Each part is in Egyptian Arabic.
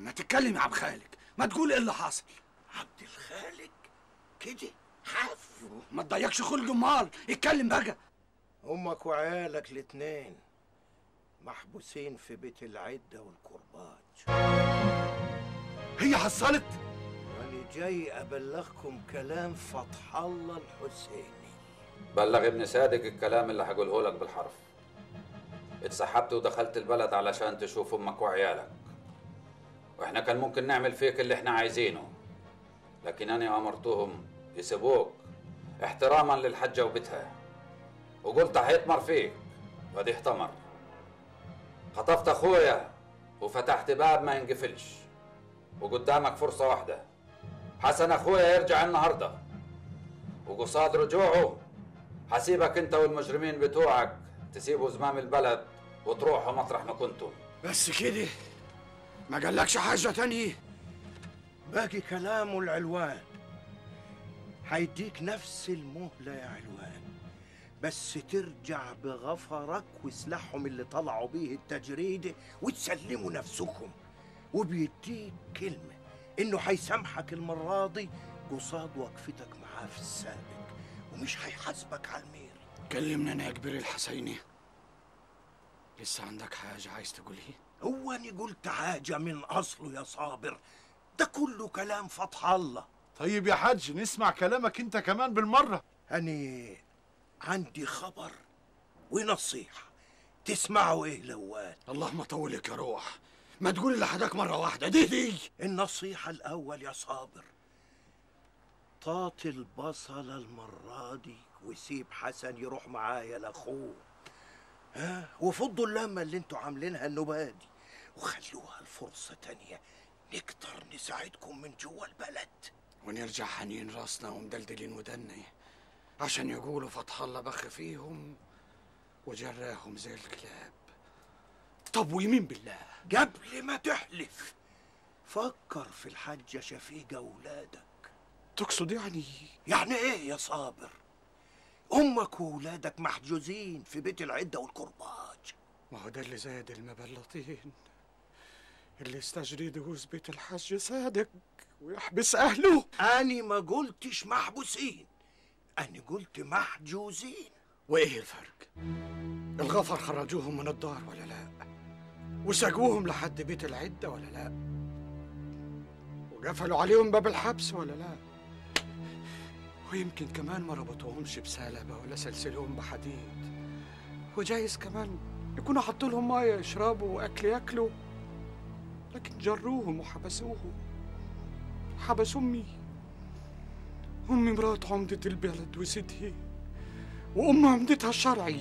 ما تتكلم يا عبد خالق ما تقول ايه اللي حصل عبد الخالق كده حف ما تضيقش خلق امال اتكلم بقى امك وعيالك الاتنين محبوسين في بيت العدة والكرباج هي حصلت وانا جاي ابلغكم كلام فتح الله الحسيني بلغ ابن صادق الكلام اللي هقوله لك بالحرف اتسحبت ودخلت البلد علشان تشوف امك وعيالك واحنا كان ممكن نعمل فيك اللي احنا عايزينه لكن انا امرتهم يسيبوك احتراما للحجه وبيتها وقلت هيطمر فيك وادي احتمر خطفت اخويا وفتحت باب ما ينقفلش وقدامك فرصه واحده حسن اخويا يرجع النهارده وقصاد رجوعه حسيبك انت والمجرمين بتوعك تسيبوا زمام البلد وتروحوا مطرح ما كنتم بس كده ما قالكش حاجه تانية باقي كلامه العلوان هيديك نفس المهلة يا علوان بس ترجع بغفرك وسلاحهم اللي طلعوا بيه التجريدة وتسلموا نفسكم وبيديك كلمة إنه هيسامحك المرة دي قصاد وقفتك معاه في السابق ومش هيحاسبك على المير كلمنا انا يا كبير الحسيني لسه عندك حاجه عايز تقولها هو أنا قلت حاجة من أصله يا صابر ده كله كلام فتح الله طيب يا حاج نسمع كلامك انت كمان بالمرة أنا عندي خبر ونصيحة تسمعوا إيه لوات اللهم طولك يا روح ما تقول اللي حداك مره واحده دي دي النصيحة الأول يا صابر طاط البصلة المرة دي وسيب حسن يروح معايا لأخوه ها وفضوا اللمة اللي انتوا عاملينها النوبة دي وخلوها الفرصة تانية نقدر نساعدكم من جوا البلد ونرجع حنين راسنا ومدلدلين ودنا عشان يقولوا فتح الله بخ فيهم وجراهم زي الكلاب طب ويمين بالله قبل ما تحلف فكر في الحاجة شفيقة أولادك تقصد يعني يعني ايه يا صابر امك واولادك محجوزين في بيت العده والكرباج ما هو ده اللي زاد المبلطين اللي استجري دهوز بيت الحاج صادق ويحبس اهله اني ما قلتش محبوسين اني قلت محجوزين وايه الفرق الغفر خرجوهم من الدار ولا لا وساقوهم لحد بيت العده ولا لا وقفلوا عليهم باب الحبس ولا لا ويمكن كمان ما ربطوهمش بسلبة ولا سلسلهم بحديد وجايز كمان يكونوا حطوا لهم ميه يشربوا واكل ياكلوا لكن جروهم وحبسوهم حبسوا امي امي مرات عمدة البلد وستي وام عمدتها الشرعي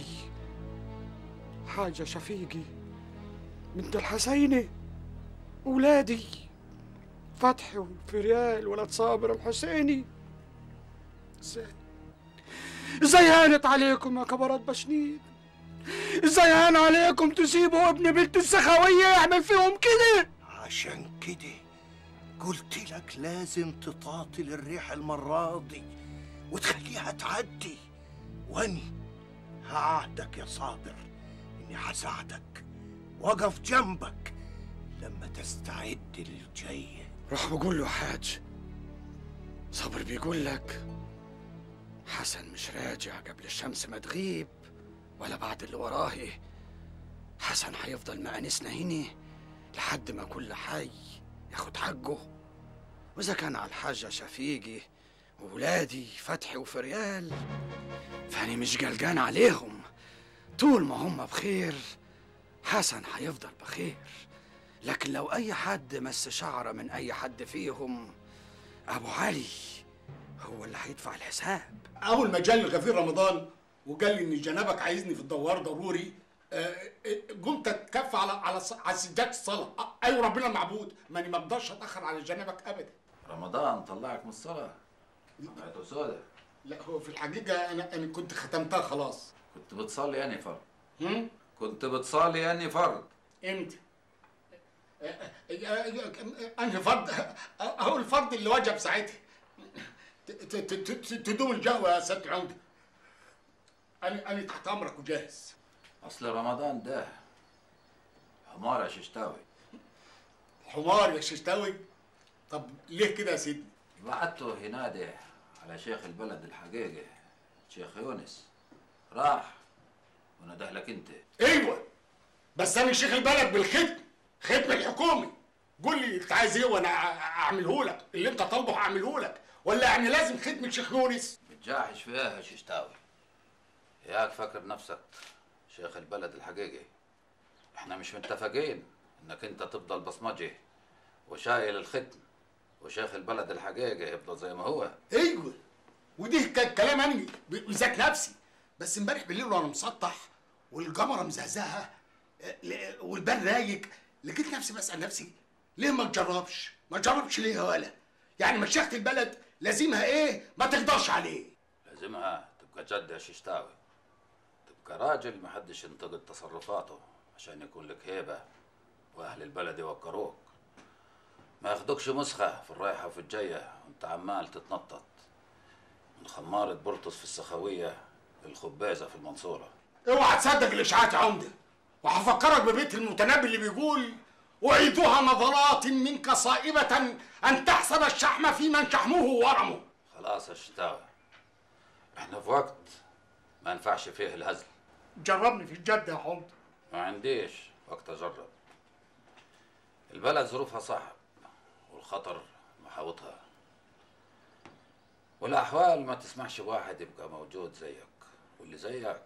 حاجة شفيقي بنت الحسيني ولادي فتحي وفريال ولد صابر الحسيني ازاي ازاي هانت عليكم يا كبرات بشنيد ازاي هان عليكم تسيبوا ابن بنت السخاوية يعمل فيهم كده عشان كده قلت لك لازم تطاطل الريح المرة دي وتخليها تعدي واني هعهدك يا صابر اني هساعدك واقف جنبك لما تستعد للجاي روح بقول له حاج صبر بيقول لك حسن مش راجع قبل الشمس ما تغيب ولا بعد اللي وراه حسن هيفضل مأنسنا هنا لحد ما كل حي ياخد حقه وإذا كان على الحاجة شفيقي وولادي فتحي وفريال فأنا مش قلقان عليهم طول ما هم بخير حسن هيفضل بخير لكن لو أي حد مس شعرة من أي حد فيهم أبو علي هو اللي هيدفع الحساب اول ما جاني الغفير رمضان وقال لي ان جنابك عايزني في الدوار ضروري آه، آه، قمت اتكف على على ص- على سجاده الصلاه آه، ايوه ربنا المعبود ماني ما اقدرش اتاخر على جنابك ابدا رمضان طلعك من الصلاه عملته سودة لا هو في الحقيقه انا انا كنت ختمتها خلاص كنت بتصلي اني فرض هم؟ كنت بتصلي اني فرض امتى آه، آه، آه، آه، انهي فرض آه، هو الفرض اللي وجب ساعتها ت- ت- ت- ت- تدوم الجو يا سيد العمده انا انا تحت امرك وجاهز اصل رمضان ده حمار ششتاوي حمار يا ششتاوي طب ليه كده يا سيدي بعته ينادي على شيخ البلد الحقيقي شيخ يونس راح ونده لك انت ايوه بس انا شيخ البلد بالختم ختم الحكومي قول لي انت عايز ايه وانا أع- اعمله لك اللي انت طالبه هعمله لك ولا يعني لازم ختم الشيخ يونس بتجاحش فيها يا ششتاوي ياك فاكر نفسك شيخ البلد الحقيقي احنا مش متفقين انك انت تفضل بصمجي وشايل الختم وشيخ البلد الحقيقي يفضل زي ما هو ايوه ودي كان كلام انا ب- بذات نفسي بس امبارح بالليل وانا مسطح والقمره مزهزهه آه، ل- والبال رايق لقيت نفسي بسال نفسي ليه ما تجربش؟ ما تجربش ليه يا ولا؟ يعني مشيخة البلد لازمها ايه ما تقدرش عليه لازمها تبقى جد يا ششتاوي تبقى راجل محدش ينتقد تصرفاته عشان يكون لك هيبة وأهل البلد يوقروك ما ياخدوكش مسخة في الرايحة وفي الجاية وانت عمال تتنطط من خمارة بورتوس في السخوية للخبازة في المنصورة اوعى تصدق الاشاعات يا عمده وهفكرك ببيت المتنبي اللي بيقول اعيدها نظرات منك صائبة ان تحسب الشحم في من شحمه ورمه خلاص يا شتاوي احنا في وقت ما ينفعش فيه الهزل جربني في الجد يا عمده ما عنديش وقت اجرب البلد ظروفها صعب والخطر محاوطها والاحوال ما تسمحش بواحد يبقى موجود زيك واللي زيك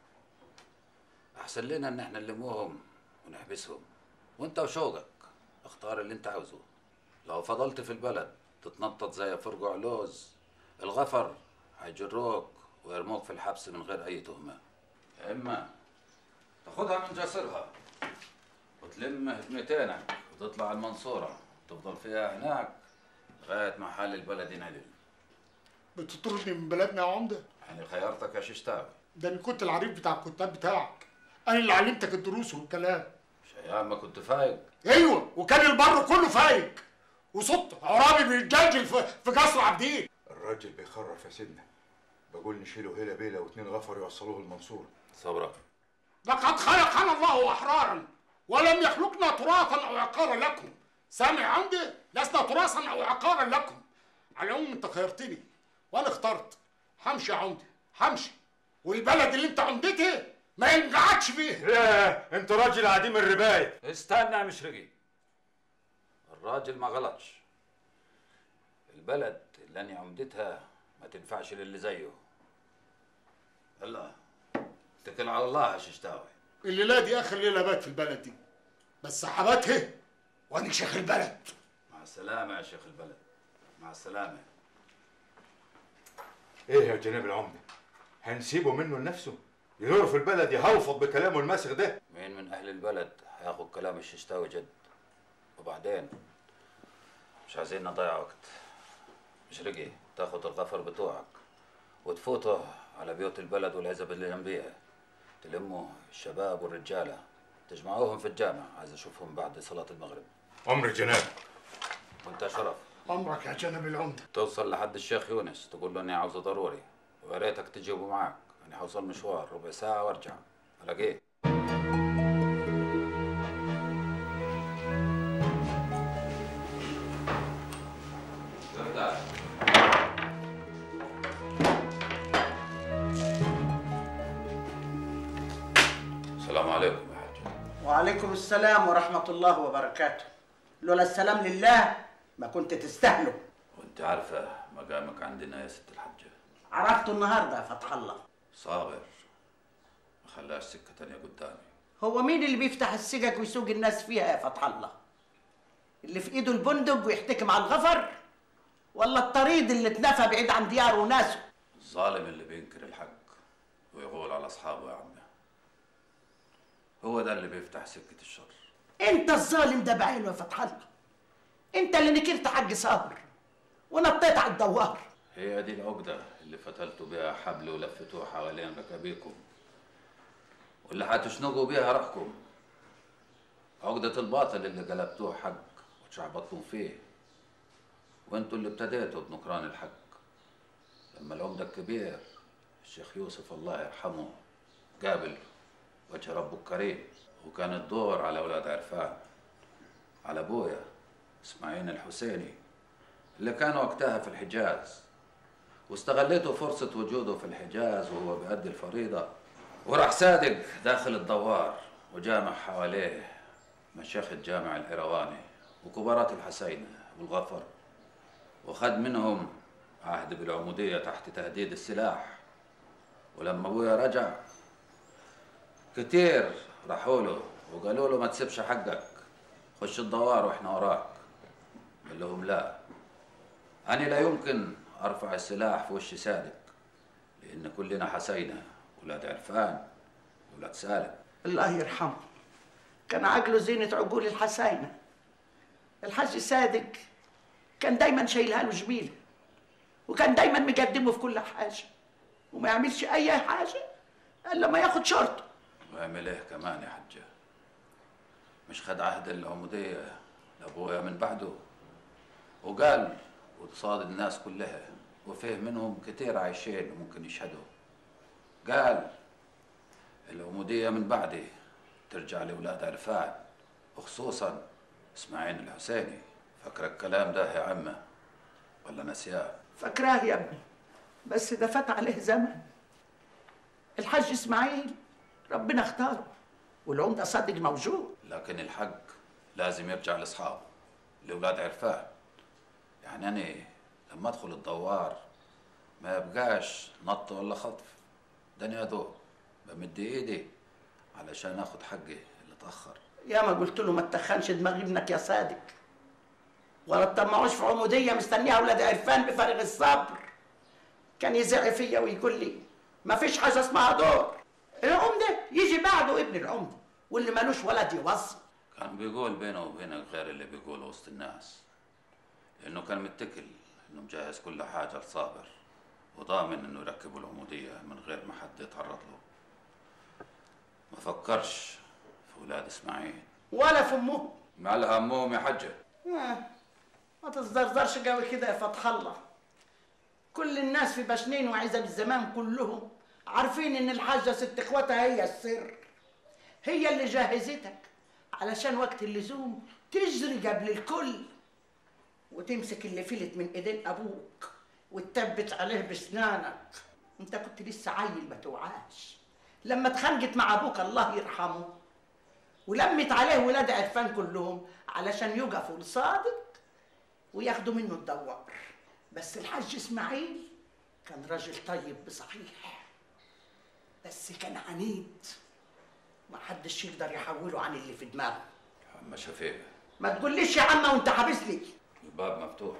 احسن لنا ان احنا نلموهم ونحبسهم وانت وشوقك اختار اللي انت عاوزه لو فضلت في البلد تتنطط زي فرقع لوز الغفر هيجروك ويرموك في الحبس من غير اي تهمه يا اما تاخدها من جسرها وتلم هدمتينك وتطلع المنصورة تفضل فيها هناك لغاية ما حال البلد ينعدل بتطردني من بلدنا يا عمده يعني خيرتك يا ششتاوي ده انا كنت العريف بتاع الكتاب بتاعك انا اللي علمتك الدروس والكلام مش أيام ما كنت فايق ايوه وكان البر كله فايق وصوت عرابي بيتجلجل في في قصر عابدين الراجل بيخرف يا سيدنا بقول نشيله هيلا بيلا واتنين غفر يوصلوه المنصورة صبرك لقد خلقنا الله احرارا ولم يخلقنا تراثا او عقارا لكم سامع عندي لسنا تراثا او عقارا لكم على العموم انت خيرتني وانا اخترت همشي يا عمدي همشي والبلد اللي انت عمدتها ما ينقعدش فيها لا انت راجل عديم الرباية استنى يا مشرقي الراجل ما غلطش البلد اللي أنا عمدتها ما تنفعش للي زيه يلا اتكل على الله يا ششتاوي الليله دي اخر ليله بات في البلد دي بس حبتها وانا شيخ البلد مع السلامة يا شيخ البلد مع السلامة ايه يا جناب العمدة هنسيبه منه لنفسه يدور في البلد يهوفط بكلامه الماسخ ده مين من أهل البلد هياخد كلام الششتاوي جد وبعدين مش عايزين نضيع وقت مشرقي تاخد الغفر بتوعك وتفوته على بيوت البلد والعزب اللي جنبيها تلموا الشباب والرجالة تجمعوهم في الجامع عايز أشوفهم بعد صلاة المغرب عمر جناب وانت شرف امرك يا جناب العمده توصل لحد الشيخ يونس تقول له اني عاوزه ضروري ويا ريتك تجيبه معك انا حوصل مشوار ربع ساعة وارجع الاقيه السلام عليكم يا حاج وعليكم السلام ورحمة الله وبركاته لولا السلام لله ما كنت تستاهله وانت عارفة مقامك عندنا يا ست الحجة عرفته النهاردة يا فتح الله صابر ما خلاش سكة تانية قدامي هو مين اللي بيفتح السجك ويسوق الناس فيها يا فتح الله اللي في ايده البندق ويحتكم على الغفر ولا الطريد اللي اتنفى بعيد عن دياره وناسه الظالم اللي بينكر الحق ويغول على اصحابه يا عمي هو ده اللي بيفتح سكة الشر انت الظالم ده بعينه يا فتح الله انت اللي نكرت حق صابر ونطيت على الدوار هي دي العقدة اللي فتلتوا بيها حبل ولفتوه حوالين ركابيكم واللي هتشنقوا بيها رأكم عقدة الباطل اللي قلبتوه حق وتشعبطتم فيه وانتوا اللي ابتديتوا بنكران الحق لما العقدة الكبير الشيخ يوسف الله يرحمه قابل وجه ربه الكريم وكان الدور على أولاد عرفان على أبويا اسماعيل الحسيني اللي كان وقتها في الحجاز واستغليته فرصة وجوده في الحجاز وهو بيأدي الفريضة وراح صادق داخل الدوار وجامع حواليه مشايخ الجامع الإيرواني وكبارات الحسينة والغفر وخد منهم عهد بالعمودية تحت تهديد السلاح ولما ابويا رجع كتير راحوا له وقالوا له ما تسيبش حقك خش الدوار واحنا وراك قال لهم لا أنا لا يمكن أرفع السلاح في وش صادق لأن كلنا حسينة ولاد عرفان ولاد سالم الله يرحمه كان عقله زينة عقول الحساينة الحاج صادق كان دايما شايلها له جميلة وكان دايما مقدمه في كل حاجة وما يعملش أي حاجة إلا ما ياخد شرطه ويعمل ايه كمان يا حجة مش خد عهد العمودية لأبويا من بعده وقال وقصاد الناس كلها وفيه منهم كتير عايشين وممكن يشهدوا قال العمودية من بعدي ترجع لأولاد عرفان وخصوصا إسماعيل الحسيني فاكر الكلام ده يا عمه ولا نسياه فاكراه يا ابني بس ده فات عليه زمن الحاج إسماعيل ربنا اختاره والعمدة صادق موجود لكن الحق لازم يرجع لاصحابه لاولاد عرفان يعني انا لما ادخل الدوار ما يبقاش نط ولا خطف ده انا يا دوب بمد ايدي علشان اخد حقي اللي اتاخر يا ما قلت له ما تتخنش دماغ ابنك يا صادق ولا تطمعوش في عمودية مستنيها ولاد عرفان بفارغ الصبر كان يزعي فيا ويقول لي ما فيش حاجة اسمها دور العمدة يجي بعده ابن العمدة واللي مالوش ولد يوصي كان بيقول بينه وبينك غير اللي بيقوله وسط الناس لانه كان متكل انه مجهز كل حاجه لصابر وضامن انه يركبوا العموديه من غير ما حد يتعرض له ما فكرش في اولاد اسماعيل ولا في امهم مالها امهم يا حجه آه، ما تزرزرش قوي كده يا فتح الله كل الناس في بشنين وعزب الزمان كلهم عارفين ان الحاجة ست اخواتها هي السر هي اللي جهزتك علشان وقت اللزوم تجري قبل الكل وتمسك اللي فلت من ايدين ابوك وتثبت عليه بسنانك انت كنت لسه عيل ما توعاش لما اتخانقت مع ابوك الله يرحمه ولمت عليه ولاد عرفان كلهم علشان يقفوا لصادق وياخدوا منه الدوار بس الحاج اسماعيل كان راجل طيب بصحيح بس كان عنيد ما حدش يقدر يحوله عن اللي في دماغه عم شفيق ما تقوليش يا عمه وانت حابس لي الباب مفتوح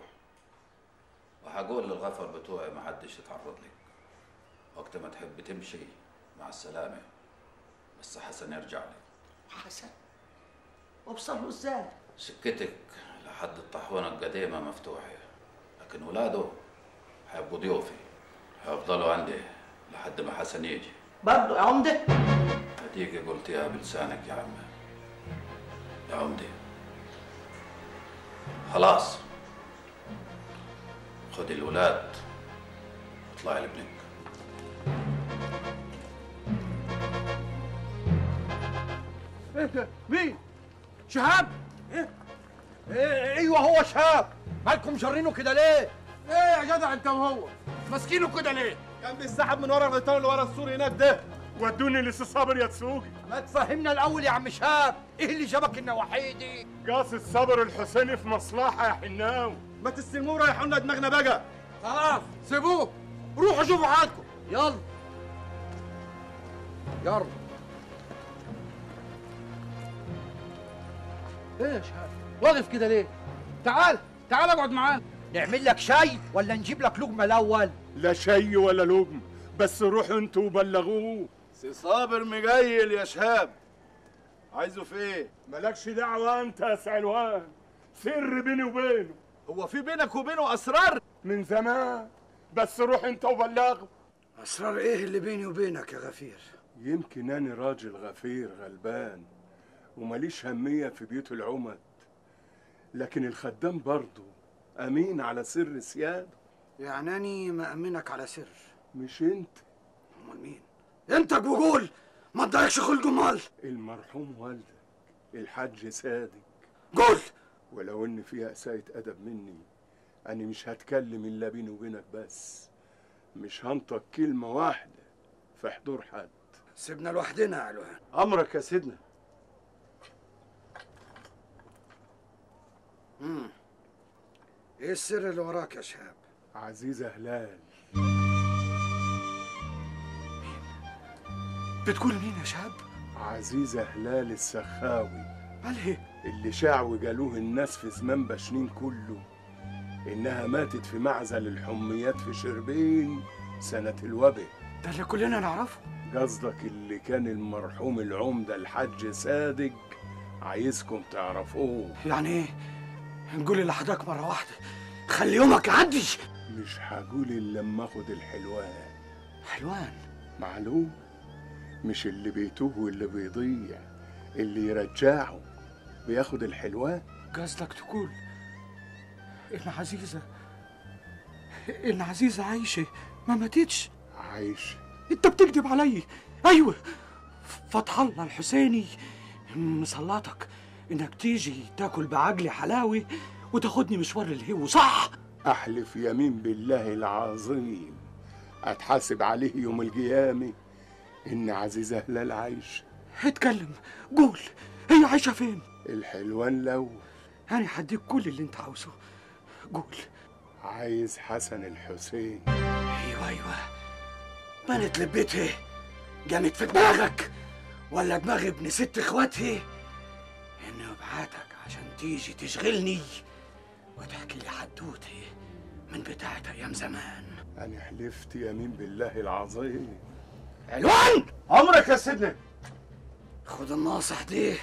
وهقول للغفر بتوعي ما حدش يتعرض لك وقت ما تحب تمشي مع السلامة بس حسن يرجع لك حسن وابصر له ازاي سكتك لحد الطاحونة القديمة مفتوحة لكن ولاده هيبقوا ضيوفي هيفضلوا عندي لحد ما حسن يجي برضه يا عمده هديك قلتيها بلسانك يا عم يا عمدي خلاص خدي الولاد واطلعي لابنك ايه ده مين شهاب ايه ايه ايوه هو شهاب مالكم شرينه كده ليه ايه يا جدع انت وهو ماسكينه كده ليه كان بيسحب من ورا الغيطان اللي ورا السور هناك ده ودوني لسه صابر يا تسوقي ما تفهمنا الاول يا عم شهاب ايه اللي جابك النواحي دي قاصد صابر الحسيني في مصلحه يا حناوي ما تستلموه رايحوا لنا دماغنا بقى خلاص سيبوه روحوا شوفوا حالكم يلا يلا ايه يا شهاب واقف كده ليه تعال تعال اقعد معانا نعمل لك شاي ولا نجيب لك لقمه الاول لا شي ولا لقم بس روحوا انتوا وبلغوه سي صابر مجيل يا شهاب عايزه في ايه مالكش دعوه انت يا سعلوان سر بيني وبينه هو في بينك وبينه اسرار من زمان بس روح انت وبلغه أسرار إيه اللي بيني وبينك يا غفير؟ يمكن أنا راجل غفير غلبان ومليش همية في بيوت العمد لكن الخدام برضه أمين على سر سياده يعني أني مأمنك على سر مش أنت أمال مين؟ أنت وقول ما تضايقش خلق مال المرحوم والدك الحاج صادق قول ولو ان فيها اساءة ادب مني انا مش هتكلم الا بيني وبينك بس مش هنطق كلمة واحدة في حضور حد سيبنا لوحدنا يا علوان امرك يا سيدنا ايه السر اللي وراك يا شهاب عزيزة هلال بتقول مين يا شهاب عزيزة هلال السخاوي عليه اللي شاع وقالوه الناس في زمان بشنين كله إنها ماتت في معزل الحميات في شربين سنة الوباء ده اللي كلنا نعرفه قصدك اللي كان المرحوم العمدة الحاج صادق عايزكم تعرفوه يعني ايه نقول لحضرتك مرة واحدة خلي يومك يعدي مش هقول إلا لما اخد الحلوان حلوان معلوم مش اللي بيتوه واللي بيضيع اللي يرجعه بياخد الحلوان قصدك تقول ان عزيزة ان عزيزة عايشة ما ماتتش عايش انت بتكذب علي ايوه فتح الله الحسيني مسلطك انك تيجي تاكل بعجل حلاوي وتاخدني مشوار الهو صح أحلف يمين بالله العظيم أتحاسب عليه يوم القيامة إن عزيزة هلال عايش اتكلم قول هي عايشة فين الحلوان لو انا هديك كل اللي انت عاوزه قول عايز حسن الحسين ايوه ايوه بنت لبيتها جامد في دماغك ولا دماغ ابن ست اخواتها انه يبعتك عشان تيجي تشغلني وتحكي لي حدوته من بتاعت ايام زمان أنا حلفت يمين بالله العظيم علوان عمرك يا سيدنا خد الناصح دي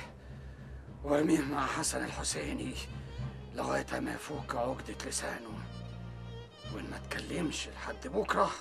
وارميه مع حسن الحسيني لغاية ما يفك عقدة لسانه وإن ما تكلمش لحد بكرة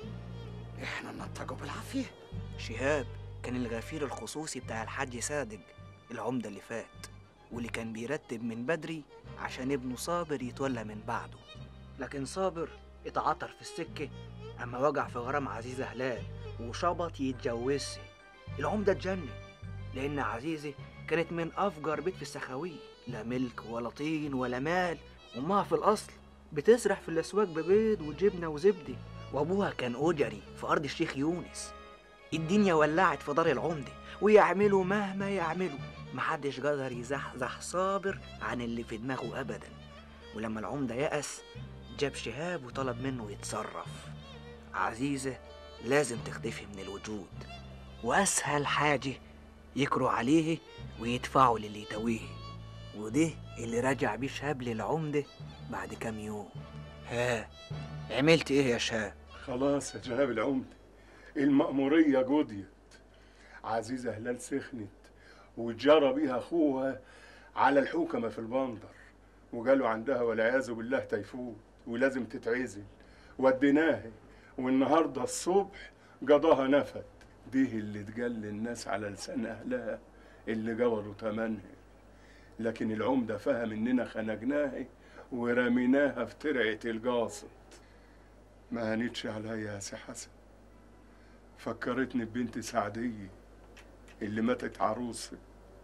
إحنا ننطقه بالعافية شهاب كان الغفير الخصوصي بتاع الحاج صادق العمدة اللي فات واللي كان بيرتب من بدري عشان ابنه صابر يتولى من بعده لكن صابر اتعطر في السكة أما وقع في غرام عزيزة هلال وشبط يتجوزها العمدة اتجنن لأن عزيزة كانت من أفجر بيت في السخاوية لا ملك ولا طين ولا مال أمها في الأصل بتسرح في الأسواق ببيض وجبنة وزبدة وأبوها كان أجري في أرض الشيخ يونس الدنيا ولعت في دار العمدة ويعملوا مهما يعملوا محدش قدر يزحزح صابر عن اللي في دماغه أبدا ولما العمدة يأس جاب شهاب وطلب منه يتصرف عزيزة لازم تختفي من الوجود وأسهل حاجة يكروا عليه ويدفعوا للي يتويه وده اللي رجع بيه شهاب للعمدة بعد كام يوم ها عملت ايه يا شهاب خلاص يا جناب العمدة المأمورية جوديت عزيزة هلال سخنت وجرى بيها أخوها على الحوكمة في البندر وقالوا عندها والعياذ بالله تيفود ولازم تتعزل وديناها والنهارده الصبح قضاها نفد دي اللي اتقال للناس على لسان أهلها اللي جبروا تمنها لكن العمدة فهم إننا خنقناها ورميناها في ترعة القاصد ما هنتش عليا يا سي حسن فكرتني ببنت سعدية اللي ماتت عروسة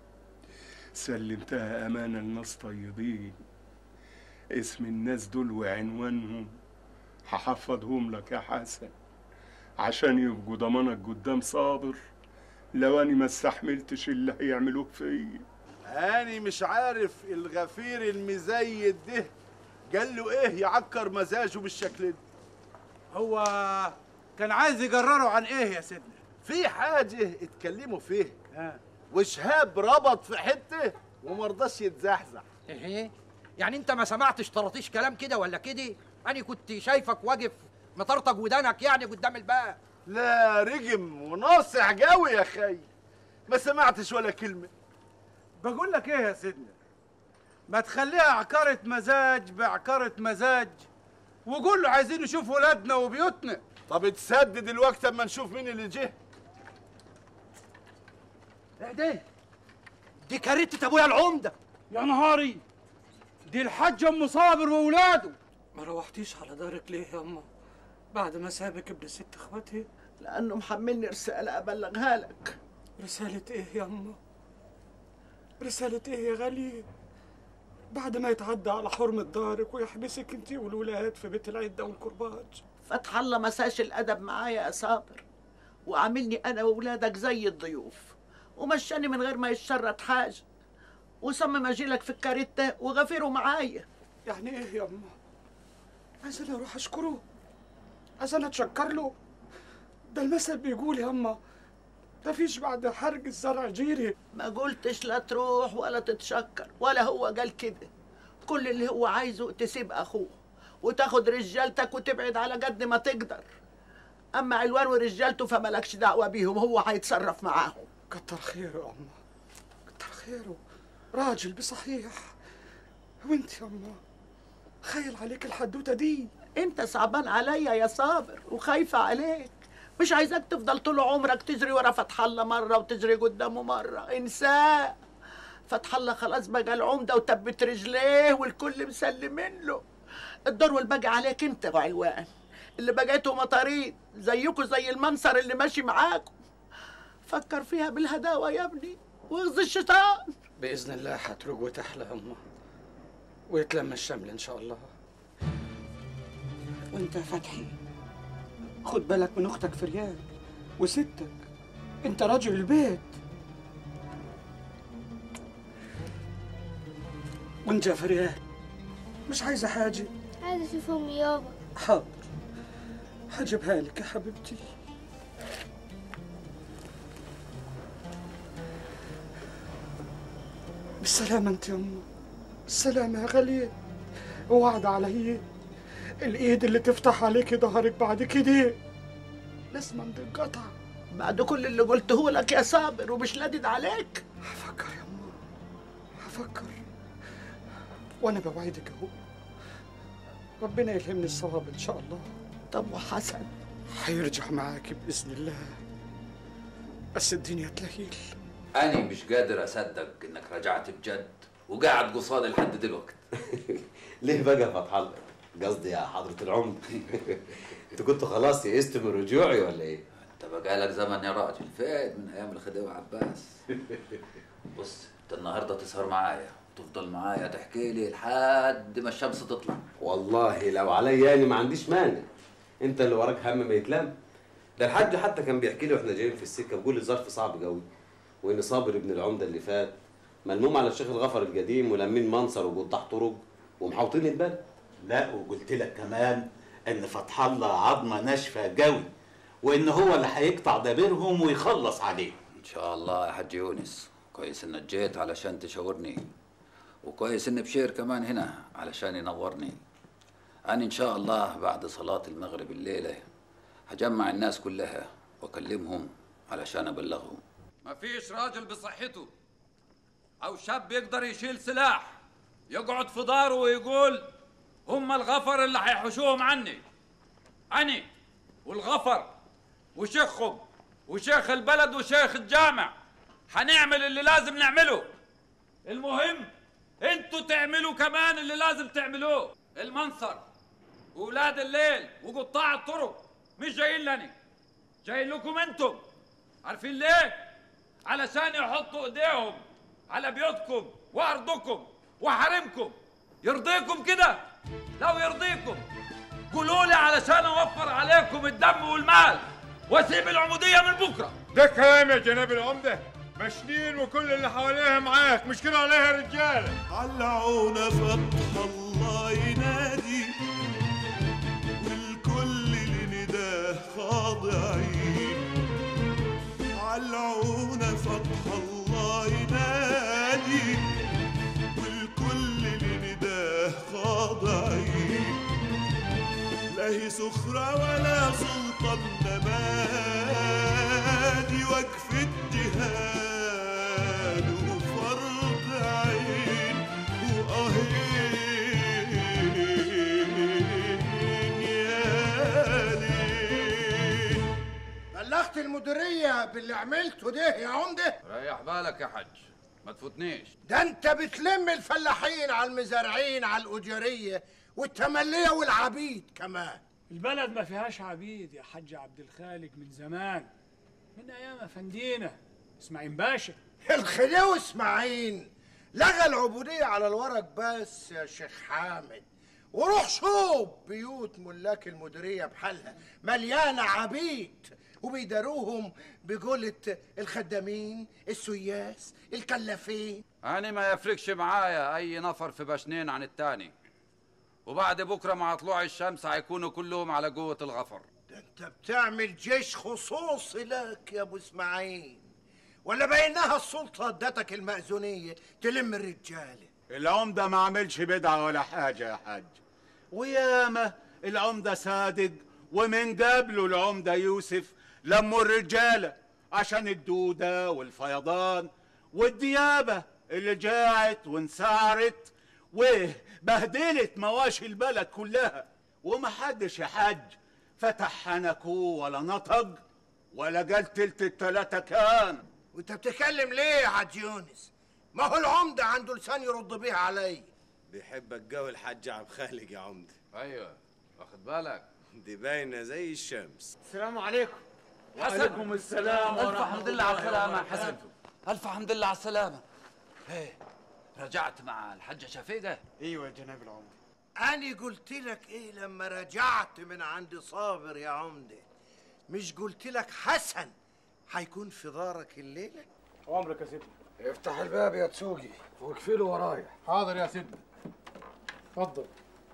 سلمتها أمانة لناس طيبين اسم الناس دول وعنوانهم هحفظهم لك يا حسن عشان يبقوا ضمانك قدام صابر لو أنا ما استحملتش اللي هيعملوه فيا أنا مش عارف الغفير المزيد ده قال له إيه يعكر مزاجه بالشكل ده هو كان عايز يجرره عن ايه يا سيدنا في حاجة اتكلموا فيها وشهاب ربط في حتة ومرضاش يتزحزح ايه يعني انت ما سمعتش طراطيش كلام كده ولا كده انا كنت شايفك واقف مطرطق ودانك يعني قدام الباب لا رجم وناصح قوي يا خي ما سمعتش ولا كلمة بقول لك ايه يا سيدنا ما تخليها عكارة مزاج بعكارة مزاج وقول له عايزين نشوف ولادنا وبيوتنا طب تسدد الوقت اما نشوف مين اللي جه ايه ده دي كارتة ابويا العمده يا نهاري دي الحاجة ام صابر واولاده ما روحتيش على دارك ليه يا أما بعد ما سابك ابن ست اخواتي لأنه محملني رسالة أبلغها لك رسالة ايه يا أما رسالة ايه يا غالية بعد ما يتعدى على حرمة دارك ويحبسك انت والولاد في بيت العدة والكرباج فتح الله ما ساش الادب معايا يا صابر وعاملني انا واولادك زي الضيوف ومشاني من غير ما يتشرط حاجه وصمم اجيلك في الكاريتا وغفيره معايا يعني ايه يا أما عايزة اروح اشكره عايزة اتشكر له ده المثل بيقول يا أما ده فيش بعد حرق الزرع جيري ما قلتش لا تروح ولا تتشكر ولا هو قال كده كل اللي هو عايزه تسيب اخوه وتاخد رجالتك وتبعد على قد ما تقدر اما علوان ورجالته فملكش دعوه بيهم هو هيتصرف معاهم كتر خيره يا أما كتر خيره راجل بصحيح وانت يا أما خيل عليك الحدوتة دي انت صعبان عليا يا صابر وخايفه عليك مش عايزاك تفضل طول عمرك تجري ورا فتح الله مره وتجري قدامه مره انساه فتح الله خلاص بقى العمده وتبت رجليه والكل مسلمين له الدور والباقي عليك انت وعلوان اللي بقيتوا مطاريد زيكوا زي المنصر اللي ماشي معاكم فكر فيها بالهداوه يا ابني واغزي الشيطان بإذن الله هتروج وتحلى يا أما ويتلم الشمل إن شاء الله وانت يا فتحي خد بالك من أختك في ريال وستك انت راجل البيت وانت يا فريال مش عايزة حاجة عايزة أشوف أمي يابا حاضر هجيبها لك يا حبيبتي بالسلامة انت يا أمه بالسلامة يا غالية وعد علي الإيد اللي تفتح عليكي ظهرك بعد كده لازم تنقطع بعد كل اللي قلته لك يا صابر ومش لادد عليك هفكر يا أمه هفكر وأنا بوعدك أهو ربنا يلهمني الصواب إن شاء الله طب وحسن هيرجع معاكي بإذن الله بس الدنيا تلهيل أنا مش قادر أصدق إنك رجعت بجد وقاعد قصادي لحد دلوقتي ليه بقى يا فتح الله؟ قصدي يا حضرة العمدة انتوا كنتوا خلاص يئستوا من رجوعي ولا ايه؟ انت بقالك زمن يا راجل فات من ايام الخديوي عباس بص انت النهارده تسهر معايا تفضل معايا تحكي لي لحد ما الشمس تطلع والله لو عليا انا ما عنديش مانع انت اللي وراك هم ما يتلم ده الحاج حتى كان بيحكي لي واحنا جايين في السكه بيقول لي الظرف صعب قوي وان صابر ابن العمده اللي فات ملموم على الشيخ الغفر القديم ولمين منصر وجدح طرق ومحوطين البلد لا وقلت لك كمان ان فتح الله عظمه ناشفه قوي وان هو اللي هيقطع دابيرهم ويخلص عليهم ان شاء الله يا حاج يونس كويس انك جيت علشان تشاورني وكويس ان بشير كمان هنا علشان ينورني انا ان شاء الله بعد صلاه المغرب الليله هجمع الناس كلها واكلمهم علشان ابلغهم مفيش راجل بصحته او شاب يقدر يشيل سلاح يقعد في داره ويقول هم الغفر اللي هيحوشوهم عني أني والغفر وشيخهم وشيخ البلد وشيخ الجامع هنعمل اللي لازم نعمله المهم انتوا تعملوا كمان اللي لازم تعملوه المنصر وولاد الليل وقطاع الطرق مش جايين لني جايين لكم انتم عارفين ليه علشان يحطوا ايديهم على بيوتكم وارضكم وحرمكم يرضيكم كده لو يرضيكم قولوا لي علشان اوفر عليكم الدم والمال واسيب العموديه من بكره ده كلام يا جناب العمدة مشنين وكل اللي حواليها معاك مش كده عليها رجالة علعونا فتح الله ينادي والكل لنداه خاضعين علعونا فتح الله ينادي والكل لنداه خاضعين لا هي سخرة ولا سلطان نمادي وقف الجهاد وفرض عين وأهين يا ليل بلغت المديرية باللي عملته ده يا عمدة ريح بالك يا حج ما تفوتنيش ده انت بتلم الفلاحين على المزارعين على الأجرية والتملية والعبيد كمان البلد ما فيهاش عبيد يا حاج عبد الخالق من زمان من ايام افندينا اسماعيل باشا الخديوي اسماعيل لغى العبودية على الورق بس يا شيخ حامد وروح شوف بيوت ملاك المديرية بحالها مليانة عبيد وبيداروهم بقولة الخدامين السياس الكلافين أنا ما يفرقش معايا أي نفر في بشنين عن التاني وبعد بكرة مع طلوع الشمس هيكونوا كلهم على قوة الغفر انت بتعمل جيش خصوصي لك يا ابو اسماعيل ولا بينها السلطة ادتك المأذونية تلم الرجالة العمدة ما عملش بدعة ولا حاجة يا حاج وياما العمدة صادق ومن قبله العمدة يوسف لموا الرجالة عشان الدودة والفيضان والديابة اللي جاعت وانسعرت وبهدلت مواشي البلد كلها ومحدش يا حاج فتح حنكه ولا نطق ولا قال تلت التلاتة كان وانت بتتكلم ليه يا حاج يونس ما هو العمدة عنده لسان يرد بيه علي بيحبك جو الحاج عبد خالق يا عمدة ايوه واخد بالك دي باينة زي الشمس السلام عليكم وعليكم السلام ألف ورحمة حمد لله على الله السلامة يا وبركاته. حسن ألف حمد لله على السلامة ايه رجعت مع الحاجة شفيقة ايوه يا جناب العمدة أنا قلت لك إيه لما رجعت من عند صابر يا عمدة مش قلت لك حسن هيكون في دارك الليلة عمرك يا سيدنا افتح الباب يا تسوقي واقفله ورايا حاضر يا سيدنا اتفضل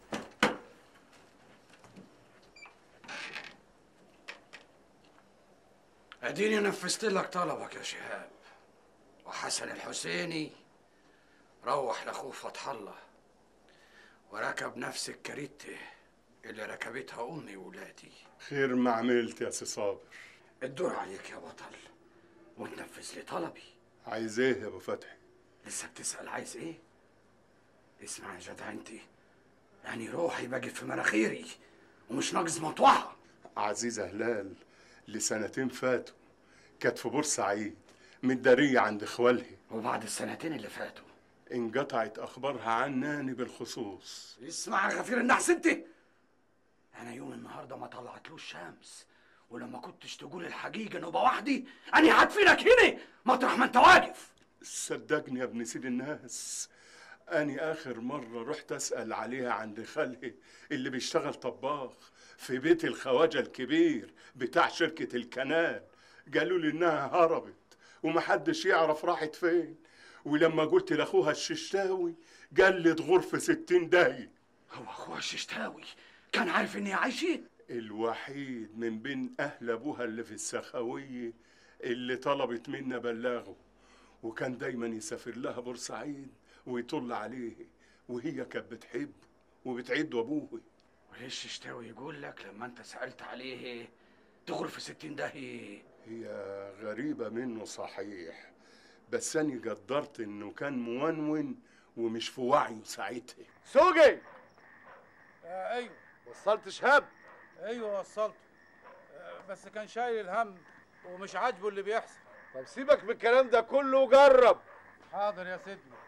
اديني نفذت لك طلبك يا شهاب وحسن الحسيني روح لاخوه فتح الله وركب نفس الكريته اللي ركبتها امي وولادي خير ما عملت يا سي صابر الدور عليك يا بطل وتنفذ لي طلبي عايز ايه يا ابو فتحي لسه بتسأل عايز ايه؟ اسمع يا جدع انت يعني روحي بقت في مناخيري ومش ناقص مطوعها عزيزة هلال لسنتين فاتوا كانت في بورسعيد متدارية عند اخوالها وبعد السنتين اللي فاتوا انقطعت اخبارها عناني بالخصوص اسمع يا غفير النحس انت انا يوم النهارده ما طلعتلوش شمس ولما كنتش تقول الحقيقه نبقى وحدي انا هدفنك هنا مطرح ما انت واقف صدقني يا ابن سيد الناس أني آخر مرة رحت أسأل عليها عند خالي اللي بيشتغل طباخ في بيت الخواجة الكبير بتاع شركة الكنال قالوا لي إنها هربت ومحدش يعرف راحت فين ولما قلت لأخوها الششتاوي قال لي تغور في ستين داهية هو أخوها الششتاوي كان عارف إني عايشة الوحيد من بين أهل أبوها اللي في السخاوية اللي طلبت منا بلاغه وكان دايما يسافر لها بورسعيد ويطل عليه وهي كانت بتحبه وبتعد ابوه وليه الششتاوي يقول لك لما انت سألت عليه تغرف في ستين داهية هي غريبة منه صحيح بس أنا قدرت إنه كان مونون ومش في وعيه ساعتها سوقي آه ايوه وصلت شهاب ايوه وصلته آه بس كان شايل الهم ومش عاجبه اللي بيحصل طب سيبك من الكلام ده كله وجرب حاضر يا سيدنا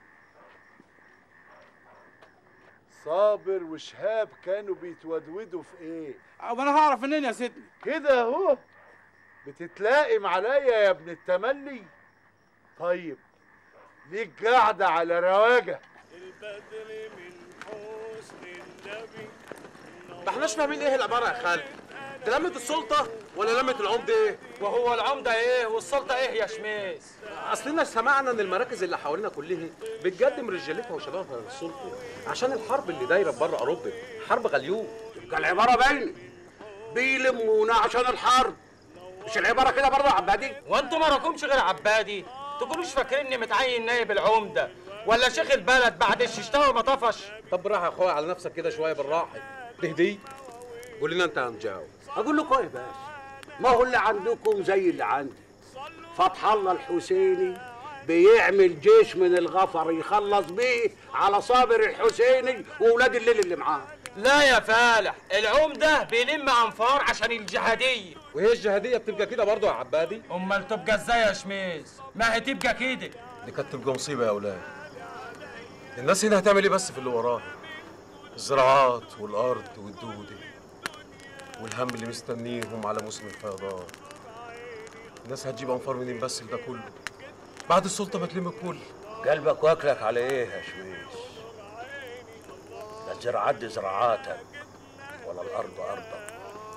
صابر وشهاب كانوا بيتودودوا في ايه أو انا هعرف منين يا سيدنا كده اهو بتتلائم عليا يا ابن التملي طيب ليك قاعدة على رواجة ما احناش فاهمين ايه العباره يا خالد ده لمة السلطة ولا لمة العمدة ايه؟ وهو العمدة ايه والسلطة ايه يا شميس؟ اصلنا سمعنا ان المراكز اللي حوالينا كلها بتقدم رجالتها وشبابها للسلطة عشان الحرب اللي دايرة بره اوروبا حرب غليون يبقى العبارة باينة بيلمونا عشان الحرب مش العبارة كده برضه يا عبادي وانتوا ما راكمش غير عبادي تكونوش فاكريني متعين نائب العمدة ولا شيخ البلد بعد الششتاوي ما طفش طب بالراحة يا اخويا على نفسك كده شوية بالراحة تهدي قول لنا انت يا مجاوب اقول لكم ايه بس ما هو اللي عندكم زي اللي عندي فتح الله الحسيني بيعمل جيش من الغفر يخلص بيه على صابر الحسيني واولاد الليل اللي معاه لا يا فالح العمدة بيلم انفار عشان الجهادية وهي الجهادية بتبقى كده برضه يا عبادي امال تبقى ازاي يا شميس ما هي تبقى كده دي كانت تبقى مصيبة يا اولاد الناس هنا هتعمل ايه بس في اللي وراها الزراعات والارض والدودة والهم اللي مستنيهم على موسم الفيضان الناس هتجيب انفار منين بس لده كله بعد السلطة ما تلم الكل قلبك واكلك على ايه يا شويش لا الزراعات دي زراعاتك ولا الارض ارضك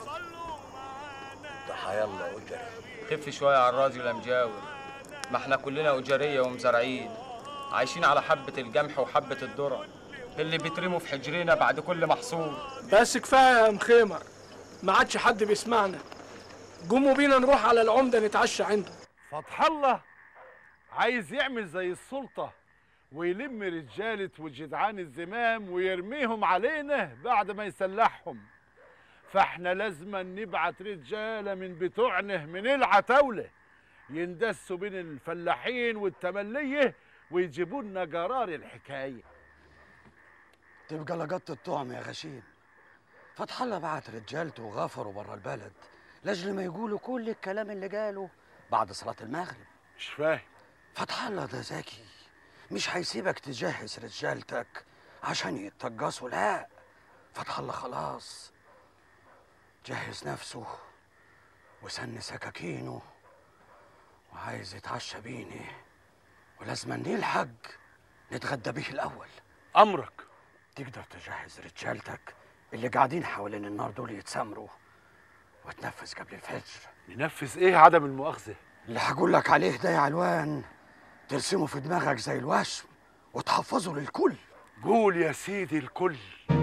انت حيالله اجري خف شويه على الراجل يا مجاور ما احنا كلنا اجاريه ومزارعين عايشين على حبه القمح وحبه الذره اللي بيترموا في حجرنا بعد كل محصول بس كفايه يا مخيمر ما عادش حد بيسمعنا قوموا بينا نروح على العمده نتعشى عنده فتح الله عايز يعمل زي السلطة ويلم رجالة وجدعان الزمام ويرميهم علينا بعد ما يسلحهم فاحنا لازم نبعت رجالة من بتوعنا من العتاولة يندسوا بين الفلاحين والتملية ويجيبوا لنا قرار الحكاية تبقى لقطت الطعم يا غشيم فتح الله بعت رجالته وغفروا برا البلد لاجل ما يقولوا كل الكلام اللي قاله بعد صلاة المغرب مش فاهم فتح الله ده ذكي مش هيسيبك تجهز رجالتك عشان يتقصوا لا فتح الله خلاص جهز نفسه وسن سكاكينه وعايز يتعشى بيني ولازم نلحق نتغدى بيه الأول أمرك تقدر تجهز رجالتك اللي قاعدين حوالين النار دول يتسامروا وتنفذ قبل الفجر ننفذ ايه عدم المؤاخذة اللي هقول لك عليه ده يا علوان ترسمه في دماغك زي الوشم وتحفظه للكل قول يا سيدي الكل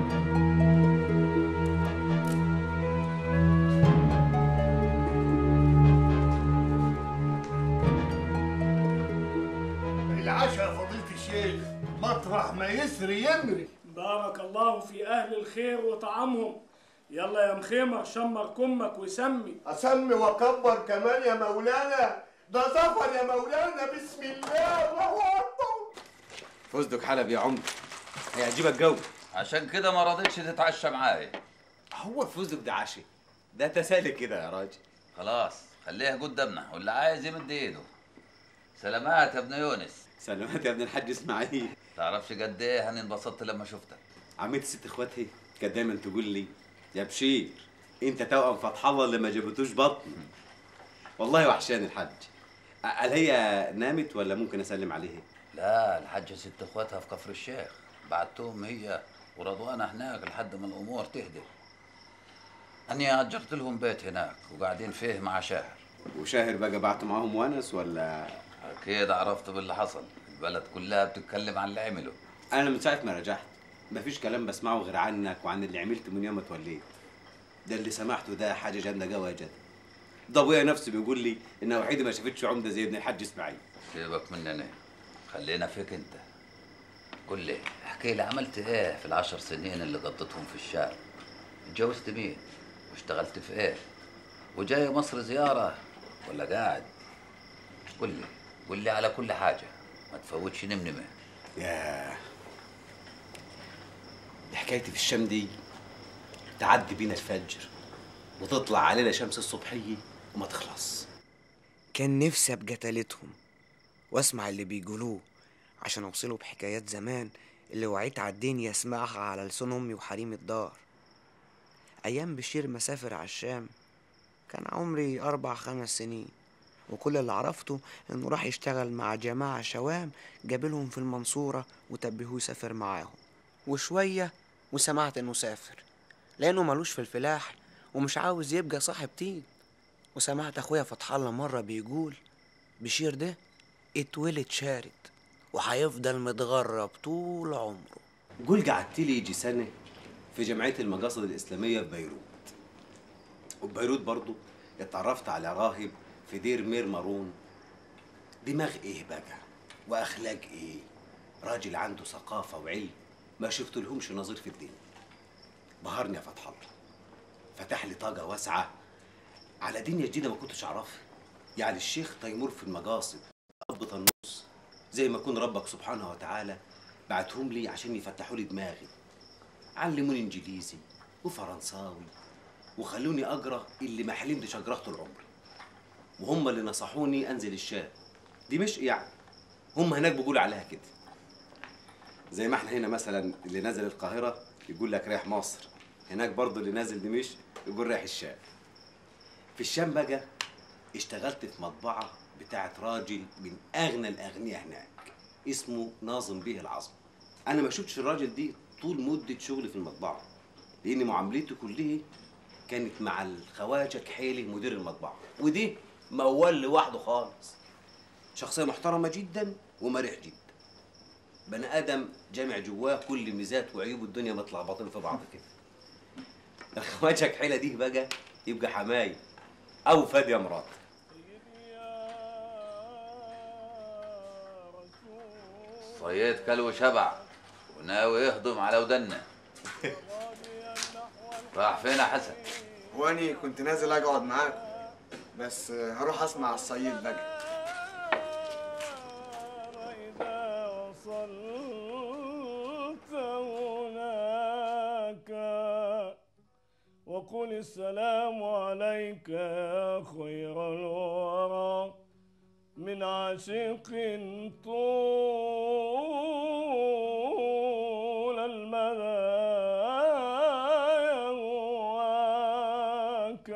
العشاء يا فضيلة الشيخ مطرح ما يسري يمري بارك الله في اهل الخير وطعامهم يلا يا مخيمر شمر كمك وسمي أسمي وأكبر كمان يا مولانا ده ظفر يا مولانا بسم الله الله أكبر فستق حلب يا عمر هيعجبك جو عشان كده ما رضيتش تتعشى معايا هو الفستق ده عشي ده تسالك كده يا راجل خلاص خليها قدامنا واللي عايز يمد ايده سلامات يا ابن يونس سلامات يا ابن الحاج اسماعيل تعرفش قد ايه هاني انبسطت لما شفتك عمتي ست اخواتي كانت دايما تقول لي يا بشير انت توأم فتح الله اللي ما جابتوش بطن والله وحشاني الحاج قال هي نامت ولا ممكن اسلم عليها لا الحاجة ست اخواتها في كفر الشيخ بعتهم هي ورضوانة هناك لحد ما الامور تهدى اني اجرت لهم بيت هناك وقاعدين فيه مع شاهر وشاهر بقى بعت معاهم ونس ولا اكيد عرفت باللي حصل البلد كلها بتتكلم عن اللي عمله انا من ساعه ما رجعت مفيش كلام بسمعه غير عنك وعن اللي عملته من يوم ما اتوليت ده اللي سمعته ده حاجه جامده قوي يا جد ده ابويا نفسه بيقول لي ان وحيده ما شافتش عمده زي ابن الحاج اسماعيل سيبك مننا خلينا فيك انت قول لي احكي لي عملت ايه في العشر سنين اللي قضيتهم في الشارع اتجوزت مين واشتغلت في ايه وجاي مصر زيارة ولا قاعد قول لي قول لي على كل حاجة ما تفوتش نمنمة ياه دي حكايتي في الشام دي تعدي بينا الفجر وتطلع علينا شمس الصبحية وما تخلص كان نفسي ابقى تالتهم واسمع اللي بيقولوه عشان اوصله بحكايات زمان اللي وعيت على الدنيا اسمعها على لسان امي وحريم الدار ايام بشير مسافر على الشام كان عمري اربع خمس سنين وكل اللي عرفته انه راح يشتغل مع جماعة شوام جابلهم في المنصورة وتبهوه يسافر معاهم وشوية وسمعت انه سافر لانه ملوش في الفلاح ومش عاوز يبقى صاحب تين وسمعت اخويا فتح الله مرة بيقول بشير ده اتولد شارد وهيفضل متغرب طول عمره قول قعدت لي يجي سنة في جمعية المقاصد الإسلامية في بيروت وفي بيروت برضو اتعرفت على راهب في دير مير مارون دماغ ايه بقى واخلاق ايه راجل عنده ثقافة وعلم ما شفت لهمش نظير في الدنيا بهرني يا فتح الله فتح لي طاقة واسعة على دنيا جديدة ما كنتش أعرفها يعني الشيخ تيمور في المقاصد أب طنوس زي ما يكون ربك سبحانه وتعالى بعتهم لي عشان يفتحوا لي دماغي علموني انجليزي وفرنساوي وخلوني اقرا اللي ما حلمتش اقراه طول عمري وهم اللي نصحوني انزل الشام دمشق يعني هم هناك بيقولوا عليها كده زي ما احنا هنا مثلا اللي نازل القاهره يقول لك رايح مصر هناك برضه اللي نازل دمشق يقول رايح الشام في الشام بقى اشتغلت في مطبعه بتاعت راجل من اغنى الاغنياء هناك اسمه ناظم بيه العظم انا ما شفتش الراجل دي طول مده شغلي في المطبعه لان معاملته كلها كانت مع الخواجه كحيلي مدير المطبعه ودي موال لوحده خالص شخصيه محترمه جدا ومرح جدا بني ادم جامع جواه كل ميزات وعيوب الدنيا متلخبطين في بعض كده الخواجه كحيله دي بقى يبقى حماي او فاديه مرات صياد كلو شبع وناوي يهضم على ودنا راح فين يا حسن واني كنت نازل اقعد معاكم بس هروح اسمع الصيد بقى وصلت هناك وقل السلام عليك يا خير الورى من عاشق طول المدى يهواك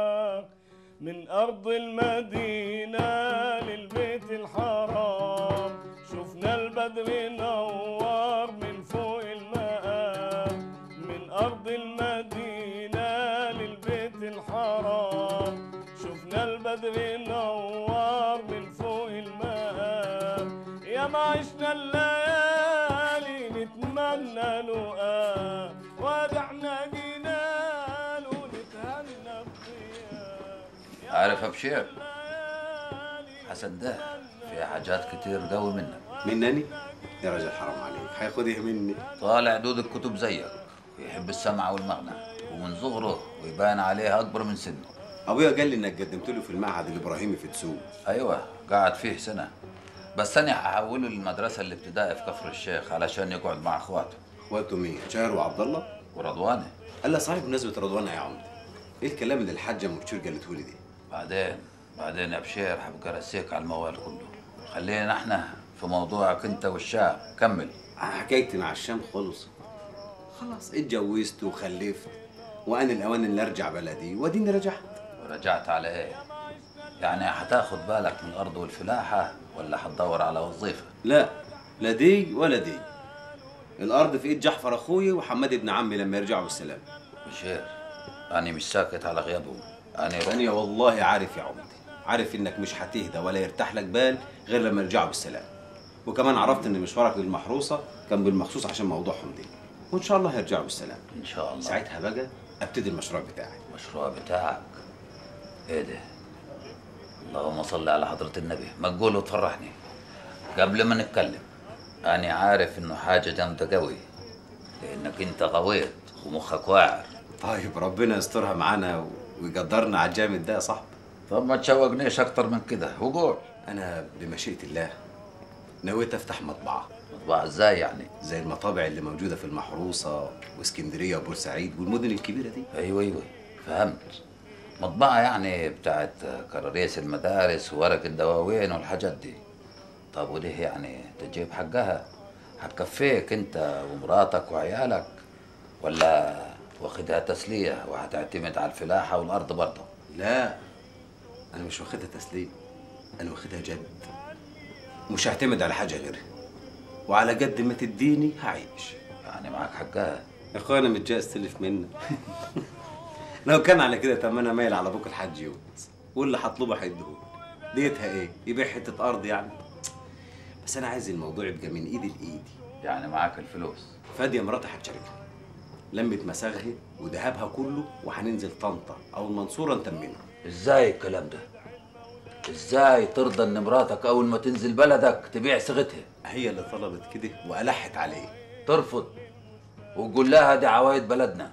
من أرض المدينة للبيت الحرام شفنا البدر نوار من فوق المقام من أرض المدينة للبيت الحرام شفنا البدر نوار من فوق المقام يا ما عشنا الليالي نتمنى لقاء ودعنا جنان ونتهنى عارف يا بشير حسن ده في حاجات كتير قوي منك منني يا راجل حرام عليك هياخدها مني طالع دود الكتب زيك ويحب السمع والمغنى ومن صغره ويبان عليه اكبر من سنه ابويا قال لي انك قدمت له في المعهد الابراهيمي في تسوق ايوه قعد فيه سنه بس انا هحوله للمدرسه الابتدائيه في كفر الشيخ علشان يقعد مع اخواته اخواته مين شاهر وعبد الله ورضوانه قال لي صحيح بمناسبه رضوانه يا عمده ايه الكلام اللي الحاجه ام بشير قالته لي دي بعدين بعدين يا بشير هبقى رسيك على الموال كله خلينا احنا في موضوعك انت والشاب كمل حكايتي مع الشام خلص خلاص اتجوزت وخلفت وانا الاوان اللي ارجع بلدي واديني رجعت ورجعت على ايه يعني هتاخد بالك من الارض والفلاحه ولا هتدور على وظيفه لا لا دي ولا دي الارض في ايد جعفر اخويا وحماد ابن عمي لما يرجعوا بالسلام بشير انا مش ساكت على غيابهم انا انا والله عارف يا عمدي عارف انك مش هتهدى ولا يرتاح لك بال غير لما يرجعوا بالسلام وكمان عرفت ان مشوارك للمحروسه كان بالمخصوص عشان موضوعهم دي وان شاء الله هيرجعوا بالسلام ان شاء الله ساعتها بقى ابتدي المشروع بتاعي المشروع بتاعك ايه ده اللهم صل على حضرة النبي ما تقول وتفرحني قبل ما نتكلم أنا عارف إنه حاجة جامدة قوي لأنك أنت غويت ومخك واعر طيب ربنا يسترها معانا ويقدرنا على الجامد ده يا صاحبي طب ما تشوقنيش أكتر من كده وقول أنا بمشيئة الله نويت أفتح مطبعة مطبعة إزاي يعني؟ زي المطابع اللي موجودة في المحروسة واسكندرية وبورسعيد والمدن الكبيرة دي أيوة أيوة فهمت مطبعة يعني بتاعت كراريس المدارس وورق الدواوين والحاجات دي طب وليه يعني تجيب حقها هتكفيك انت ومراتك وعيالك ولا واخدها تسلية وهتعتمد على الفلاحة والأرض برضه لا أنا مش واخدها تسليم أنا واخدها جد مش هعتمد على حاجة غيرها وعلى قد ما تديني هعيش يعني معاك حقها يا أخويا أنا متجاي أستلف منك لو كان على كده طب ما أنا مايل على أبوك الحاج يونس واللي هطلبه هيديهولي ديتها إيه؟ يبيع حتة أرض يعني بس أنا عايز الموضوع يبقى من إيدي لإيدي يعني معاك الفلوس فادية مراتي هتشاركها لمت مساغها وذهبها كله وهننزل طنطا أو المنصورة نتمنها ازاي الكلام ده؟ ازاي ترضى ان مراتك اول ما تنزل بلدك تبيع صيغتها؟ هي اللي طلبت كده والحت عليه ترفض وقول لها دي عوايد بلدنا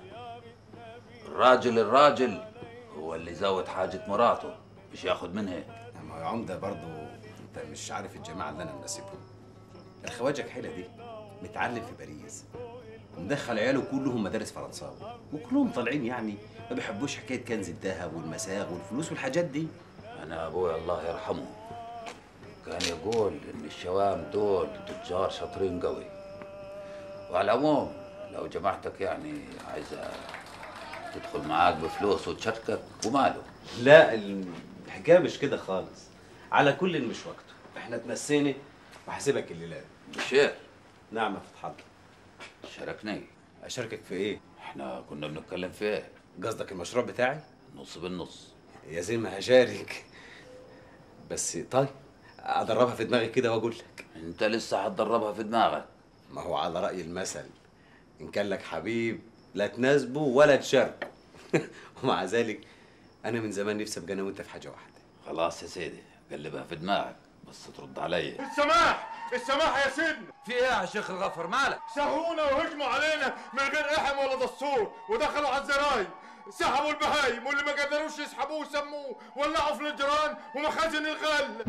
الراجل الراجل هو اللي زود حاجة مراته مش ياخد منها ما يا عمده برضه انت مش عارف الجماعه اللي انا مناسبهم الخواجه كحيله دي متعلم في باريس ومدخل عياله كلهم مدارس فرنساوي وكلهم طالعين يعني ما بيحبوش حكايه كنز الذهب والمساغ والفلوس والحاجات دي انا ابويا الله يرحمه كان يقول ان الشوام دول تجار شاطرين قوي وعلى العموم لو جماعتك يعني عايزه تدخل معاك بفلوس وتشاركك وماله لا الحكايه مش كده خالص على كل مش وقته احنا اتنسينا وهسيبك الليله دي بشير نعم يا فتح الله شاركني اشاركك في ايه احنا كنا بنتكلم في ايه قصدك المشروع بتاعي نص بالنص يا زين ما هشارك بس طيب ادربها في دماغي كده واقول لك انت لسه هتدربها في دماغك ما هو على راي المثل ان كان لك حبيب لا تناسبه ولا تشاركه ومع ذلك انا من زمان نفسي ابقى انا وانت في حاجه واحده خلاص يا سيدي قلبها في دماغك بس ترد عليا السماح السماح يا سيدنا في ايه يا شيخ الغفر مالك سهونا وهجموا علينا من غير احم ولا دستور ودخلوا على الزراير سحبوا البهايم واللي ما قدروش يسحبوه وسموه ولعوا في الجيران ومخازن الغل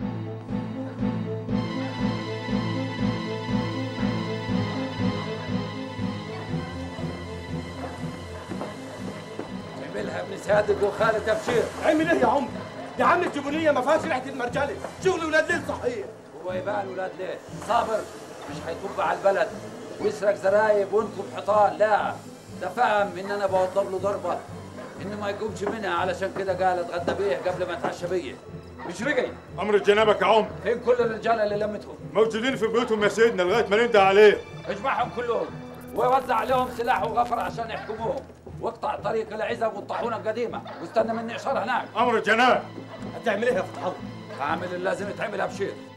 عملها ابن صادق وخالد تبشير عمل ايه يا عم؟ يا عم الجبنيه ما فيهاش ريحه المرجله شغل ولاد ليل صحيح هو يبان ولاد ليه صابر مش هيطب على البلد ويسرق زرايب وينكب حيطان لا ده فهم ان انا بوضب له ضربه انه ما يقومش منها علشان كده قال اتغدى بيه قبل ما اتعشى بيه مش رجعي امر جنابك يا عم فين كل الرجاله اللي لمتهم موجودين في بيوتهم يا سيدنا لغايه ما ننده عليه اجمعهم كلهم ووزع عليهم سلاح وغفر عشان يحكموهم واقطع طريق العزب والطاحونه القديمه واستنى مني اشاره هناك امر جناب هتعمل ايه يا فتح الله؟ هعمل اللي لازم يتعمل ابشير